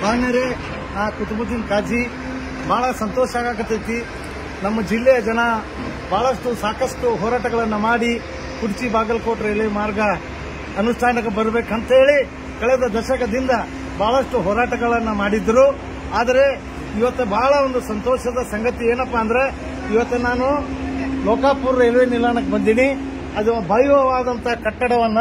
ಮಾನ್ಯರೇ ನಾ ಕುತುಬುದ್ದೀನ್ ಕಾಜಿ ಬಹಳ ಸಂತೋಷ ಆಗಕತ್ತೈತಿ ನಮ್ಮ ಜಿಲ್ಲೆಯ ಜನ ಬಹಳಷ್ಟು ಸಾಕಷ್ಟು ಹೋರಾಟಗಳನ್ನು ಮಾಡಿ ಕುಡ್ಚಿ ಬಾಗಲಕೋಟೆ ರೈಲ್ವೆ ಮಾರ್ಗ ಅನುಷ್ಠಾನಕ್ಕೆ ಬರಬೇಕಂತೇಳಿ ಕಳೆದ ದಶಕದಿಂದ ಬಹಳಷ್ಟು ಹೋರಾಟಗಳನ್ನು ಮಾಡಿದ್ರು ಆದರೆ ಇವತ್ತು ಬಹಳ ಒಂದು ಸಂತೋಷದ ಸಂಗತಿ ಏನಪ್ಪಾ ಅಂದ್ರೆ ಇವತ್ತು ನಾನು ಲೋಕಾಪುರ ರೈಲ್ವೆ ನಿಲ್ದಾಣಕ್ಕೆ ಬಂದೀನಿ ಅದು ಭವ್ಯವಾದಂಥ ಕಟ್ಟಡವನ್ನ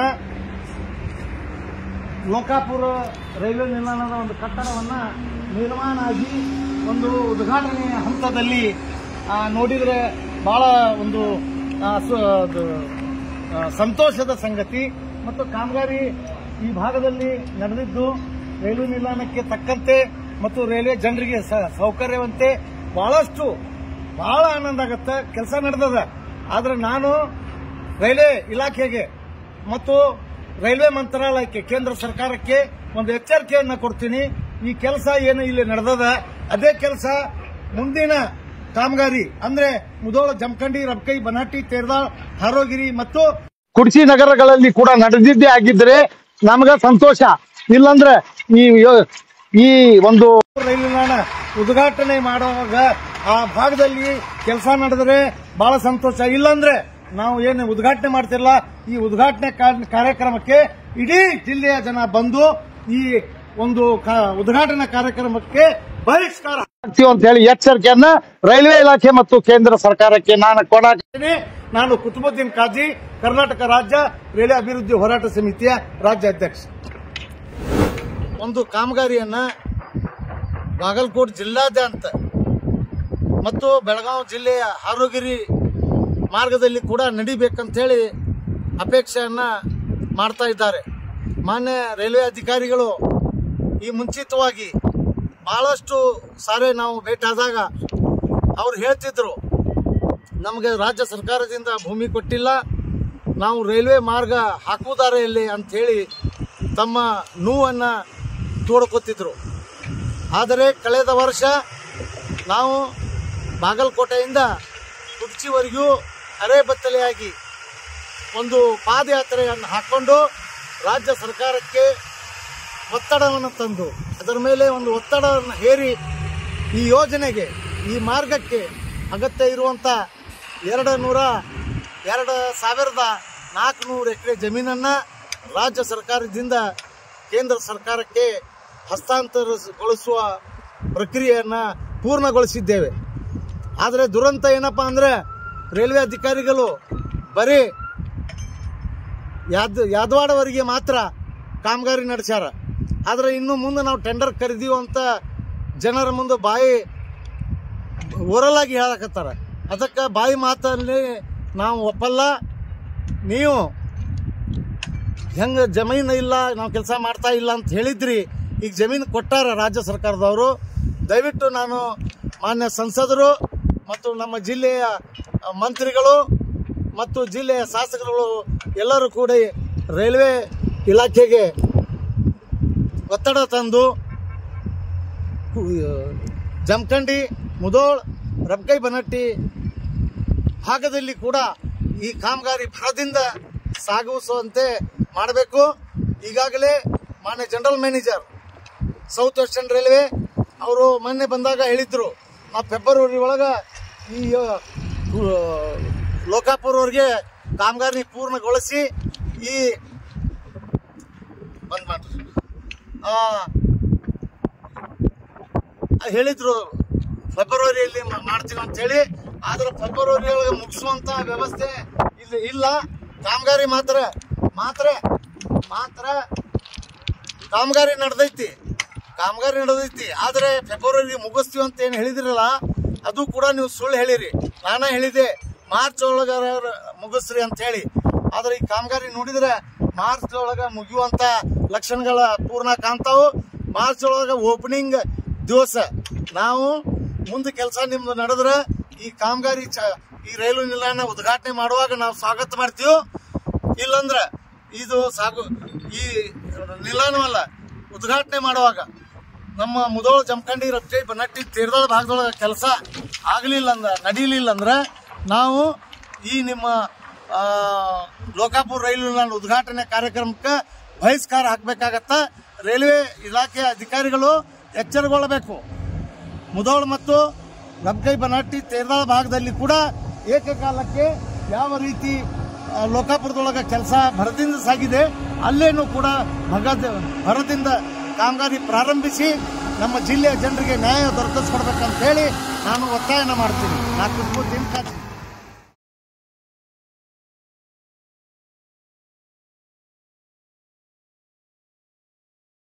ಲೋಕಾಪುರ ರೈಲ್ವೆ ನಿಲ್ದಾಣದ ಒಂದು ಕಟ್ಟಡವನ್ನ ನಿರ್ಮಾಣ ಆಗಿ ಒಂದು ಉದ್ಘಾಟನೆಯ ಹಂತದಲ್ಲಿ ಆ, ನೋಡಿದ್ರೆ ಬಹಳ ಒಂದು ಆ, ಸು- ಅದು, ಆ, ಸಂತೋಷದ ಸಂಗತಿ ಮತ್ತು ಕಾಮಗಾರಿ ಈ ಭಾಗದಲ್ಲಿ ನಡೆದಿದ್ದು ರೈಲ್ವೆ ನಿಲ್ದಾಣಕ್ಕೆ ತಕ್ಕಂತೆ ಮತ್ತು ರೈಲ್ವೆ ಜನರಿಗೆ ಸ- ಸೌಕರ್ಯವಂತೆ ಬಹಳಷ್ಟು ಬಹಳ ಆನಂದ ಆಗತ್ತೆ ಕೆಲಸ ನಡೆದದ ಆದ್ರೆ ನಾನು ರೈಲ್ವೆ ಇಲಾಖೆಗೆ ಮತ್ತು ರೈಲ್ವೆ ಮಂತ್ರಾಲಯಕ್ಕೆ ಕೇಂದ್ರ ಸರ್ಕಾರಕ್ಕೆ ಒಂದು ಎಚ್ಚರಿಕೆಯನ್ನ ಕೊಡ್ತೀನಿ ಈ ಕೆಲಸ ಏನು ಇಲ್ಲಿ ನಡೆದದ ಅದೇ ಕೆಲಸ ಮುಂದಿನ ಕಾಮಗಾರಿ ಅಂದ್ರೆ ಮುದೋಳ ಜಮಖಂಡಿ ರಬ್ಕೈ ಬನಾಟಿ ತೇರ್ದಾಳ್ ಹಾರೋಗಿರಿ ಮತ್ತು ಕುಡ್ಚಿ ನಗರಗಳಲ್ಲಿ ಕೂಡ ನಡೆದಿದ್ದೇ ಆಗಿದ್ರೆ ನಮಗ ಸಂತೋಷ ಇಲ್ಲಂದ್ರೆ ಈ ಯೋ- ಈ ಒಂದು ರೈಲು ನಿಲ್ದಾಣ ಉದ್ಘಾಟನೆ ಮಾಡುವಾಗ ಆ ಭಾಗದಲ್ಲಿ ಕೆಲಸ ನಡೆದ್ರೆ ಬಹಳ ಸಂತೋಷ ಇಲ್ಲಂದ್ರೆ ನಾವು ಏನು ಉದ್ಘಾಟನೆ ಮಾಡ್ತಿರಲ್ಲ ಈ ಉದ್ಘಾಟನೆ ಕಾ- ಕಾರ್ಯಕ್ರಮಕ್ಕೆ ಇಡೀ ಜಿಲ್ಲೆಯ ಜನ ಬಂದು ಈ ಒಂದು ಕಾ- ಉದ್ಘಾಟನಾ ಕಾರ್ಯಕ್ರಮಕ್ಕೆ ಬಹಿಷ್ಕಾರ ಹಾಕ್ತೀವಿ ಅಂತ ಹೇಳಿ ಎಚ್ಚರಿಕೆಯನ್ನ ರೈಲ್ವೆ ಇಲಾಖೆ ಮತ್ತು ಕೇಂದ್ರ ಸರ್ಕಾರಕ್ಕೆ ನಾನು ಕೊಡಾಕ್ತೀನಿ ನಾನು ಕುತುಬುದ್ದೀನ್ ಕಾಜಿ ಕರ್ನಾಟಕ ರಾಜ್ಯ ರೈಲ್ವೆ ಅಭಿವೃದ್ಧಿ ಹೋರಾಟ ಸಮಿತಿಯ ರಾಜ್ಯ ಅಧ್ಯಕ್ಷ ಒಂದು ಕಾಮಗಾರಿಯನ್ನ ಬಾಗಲಕೋಟೆ ಜಿಲ್ಲಾದ್ಯಂತ ಮತ್ತು ಬೆಳಗಾವಿ ಜಿಲ್ಲೆಯ ಹಾರೋಗಿರಿ ಮಾರ್ಗದಲ್ಲಿ ಕೂಡ ನಡಿಬೇಕಂತ ಹೇಳಿ ಅಪೇಕ್ಷೆಯನ್ನ ಮಾಡ್ತಾ ಇದ್ದಾರೆ ಮಾನ್ಯ ರೈಲ್ವೆ ಅಧಿಕಾರಿಗಳು ಈ ಮುಂಚಿತವಾಗಿ ಬಹಳಷ್ಟು ಸಾರಿ ನಾವು ಭೇಟಿಯಾದಾಗ ಅವ್ರು ಹೇಳ್ತಿದ್ರು ನಮಗೆ ರಾಜ್ಯ ಸರ್ಕಾರದಿಂದ ಭೂಮಿ ಕೊಟ್ಟಿಲ್ಲ ನಾವು ರೈಲ್ವೆ ಮಾರ್ಗ ಹಾಕುವುದಾರೆ ಇಲ್ಲಿ ಅಂತ ಹೇಳಿ ತಮ್ಮ ನೋವನ್ನು ತೋಡ್ಕೊತಿದ್ರು ಆದರೆ ಕಳೆದ ವರ್ಷ ನಾವು ಬಾಗಲಕೋಟೆಯಿಂದ ಕುರ್ಚಿವರೆಗೂ ಅರೆಬತ್ತಲೆಯಾಗಿ ಒಂದು ಪಾದಯಾತ್ರೆಯನ್ನು ಹಾಕೊಂಡು ರಾಜ್ಯ ಸರ್ಕಾರಕ್ಕೆ ಒತ್ತಡವನ್ನು ತಂದು ಅದರ ಮೇಲೆ ಒಂದು ಒತ್ತಡವನ್ನು ಹೇರಿ ಈ ಯೋಜನೆಗೆ ಈ ಮಾರ್ಗಕ್ಕೆ ಅಗತ್ಯ ಇರುವಂಥ ಎರಡು ನೂರ ಎರಡು ಸಾವಿರದ ನಾಲ್ಕುನೂರು ಎಕರೆ ಜಮೀನನ್ನು ರಾಜ್ಯ ಸರ್ಕಾರದಿಂದ ಕೇಂದ್ರ ಸರ್ಕಾರಕ್ಕೆ ಹಸ್ತಾಂತರಗೊಳಿಸುವ ಪ್ರಕ್ರಿಯೆಯನ್ನು ಪೂರ್ಣಗೊಳಿಸಿದ್ದೇವೆ ಆದರೆ ದುರಂತ ಏನಪ್ಪಾ ಅಂದರೆ ರೈಲ್ವೆ ಅಧಿಕಾರಿಗಳು ಬರೀ ಯಾದ್ ಯಾದವಾಡವರೆಗೆ ಮಾತ್ರ ಕಾಮಗಾರಿ ನಡೆಸ್ಯಾರ ಆದರೆ ಇನ್ನು ಮುಂದೆ ನಾವು ಟೆಂಡರ್ ಕರೆದೀವಿ ಅಂತ ಜನರ ಮುಂದೆ ಬಾಯಿ ಓರಲಾಗಿ ಹೇಳಕತ್ತಾರ ಅದಕ್ಕೆ ಬಾಯಿ ಮಾತಲ್ಲಿ ನಾವು ಒಪ್ಪಲ್ಲ ನೀವು ಹೆಂಗೆ ಜಮೀನು ಇಲ್ಲ ನಾವು ಕೆಲಸ ಮಾಡ್ತಾ ಇಲ್ಲ ಅಂತ ಹೇಳಿದ್ರಿ ಈಗ ಜಮೀನು ಕೊಟ್ಟಾರ ರಾಜ್ಯ ಸರ್ಕಾರದವರು ದಯವಿಟ್ಟು ನಾನು ಮಾನ್ಯ ಸಂಸದರು ಮತ್ತು ನಮ್ಮ ಜಿಲ್ಲೆಯ ಅ, ಮಂತ್ರಿಗಳು ಮತ್ತು ಜಿಲ್ಲೆಯ ಶಾಸಕರುಗಳು ಎಲ್ಲರೂ ಕೂಡ ರೈಲ್ವೆ ಇಲಾಖೆಗೆ ಒತ್ತಡ ತಂದು ಕು- ಜಮಖಂಡಿ ಮುದೋಳ್ ರಬ್ಕೈ ಬನಟ್ಟಿ ಭಾಗದಲ್ಲಿ ಕೂಡ ಈ ಕಾಮಗಾರಿ ಭರದಿಂದ ಸಾಗಿಸುವಂತೆ ಮಾಡಬೇಕು ಈಗಾಗಲೇ ಮಾನ್ಯ general manager south western railway ಅವರು ಮೊನ್ನೆ ಬಂದಾಗ ಹೇಳಿದ್ರು ನಾವು ಫೆಬ್ರವರಿ ಒಳಗ ಈ ಆ, ಲೋಕಾಪುರವರೆಗೆ ಕಾಮಗಾರಿ ಪೂರ್ಣಗೊಳಿಸಿ ಈ ಬಂದ್ ಮಾಡ್ರಿ ಆ, ಹೇಳಿದ್ರು ಫೆಬ್ರವರಿಯಲ್ಲಿ ಮಾ- ಮಾಡ್ತೀವಿ ಅಂತ ಹೇಳಿ ಆದ್ರೆ ಫೆಬ್ರವರಿ ಒಳಗೆ ಮುಗಿಸುವಂತ ವ್ಯವಸ್ಥೆ ಇಲ್ಲಿ ಇಲ್ಲ ಕಾಮಗಾರಿ ಮಾತ್ರ ಮಾತ್ರ ಮಾತ್ರ ಕಾಮಗಾರಿ ನಡೆದೈತಿ ಕಾಮಗಾರಿ ನಡೆದೈತಿ ಆದ್ರೆ ಫೆಬ್ರವರಿ ಮುಗಿಸ್ತೀವಿ ಅಂತ ಏನು ಹೇಳಿದ್ರಲ್ಲ ಅದು ಕೂಡ ನೀವು ಸುಳ್ಳು ಹೇಳಿರಿ ನಾನೇ ಹೇಳಿದೆ ಮಾರ್ಚ್ ಒಳಗ ಮುಗಿಸ್ರಿ ಅಂತ ಹೇಳಿ ಆದ್ರೆ ಈ ಕಾಮಗಾರಿ ನೋಡಿದ್ರೆ ಮಾರ್ಚ್ ಒಳಗ ಮುಗಿಯುವಂತ ಲಕ್ಷಣಗಳ ಪೂರ್ಣ ಕಾಣ್ತಾವು ಮಾರ್ಚ್ ಒಳಗ ಓಪನಿಂಗ್ ದಿವಸ ನಾವು ಮುಂದೆ ಕೆಲಸ ನಿಮ್ದು ನಡೆದ್ರೆ ಈ ಕಾಮಗಾರಿ ಚ- ಈ ರೈಲು ನಿಲ್ದಾಣ ಉದ್ಘಾಟನೆ ಮಾಡುವಾಗ ನಾವು ಸ್ವಾಗತ ಮಾಡ್ತೀವಿ ಇಲ್ಲಂದ್ರೆ ಇದು ಸಾಗು ಈ ನಿಲ್ದಾಣವಲ್ಲ ಉದ್ಘಾಟನೆ ಮಾಡುವಾಗ ನಮ್ಮ ಮುದೋಳ ಜಮಖಂಡಿ ರಫ್ಟಿ ಬನಟ್ಟಿ ತೀರ್ದಾಳ ಭಾಗದೊಳಗೆ ಕೆಲಸ ಆಗಲಿಲ್ಲ ಅಂದ್ರೆ ನಡೀಲಿಲ್ಲ ಅಂದ್ರೆ ನಾವು ಈ ನಿಮ್ಮ ಆ, ಲೋಕಾಪುರ ರೈಲು ನಿಲ್ದಾಣ ಉದ್ಘಾಟನೆ ಕಾರ್ಯಕ್ರಮಕ್ಕೆ ಬಹಿಷ್ಕಾರ ಹಾಕಬೇಕಾಗತ್ತ ರೈಲ್ವೆ ಇಲಾಖೆ ಅಧಿಕಾರಿಗಳು ಎಚ್ಚರಗೊಳ್ಳಬೇಕು ಮುದೋಳ ಮತ್ತು ರಬ್ಕೈ ಬನಾಟಿ ತೇರದಾಳ ಭಾಗದಲ್ಲಿ ಕೂಡ ಏಕಕಾಲಕ್ಕೆ ಯಾವ ರೀತಿ ಆ, ಲೋಕಾಪುರದೊಳಗೆ ಕೆಲಸ ಭರದಿಂದ ಸಾಗಿದೆ ಅಲ್ಲೇನೂ ಕೂಡ ಭಗದ ಭರದಿಂದ ಕಾಮಗಾರಿ ಪ್ರಾರಂಭಿಸಿ ನಮ್ಮ ಜಿಲ್ಲೆಯ ಜನರಿಗೆ ನ್ಯಾಯ ದೊರಕಿಸ್ಕೊಡ್ಬೇಕಂತ ಹೇಳಿ ನಾನು ಒತ್ತಾಯನ ಮಾಡ್ತೀನಿ ನಾಲ್ಕು ದಿನ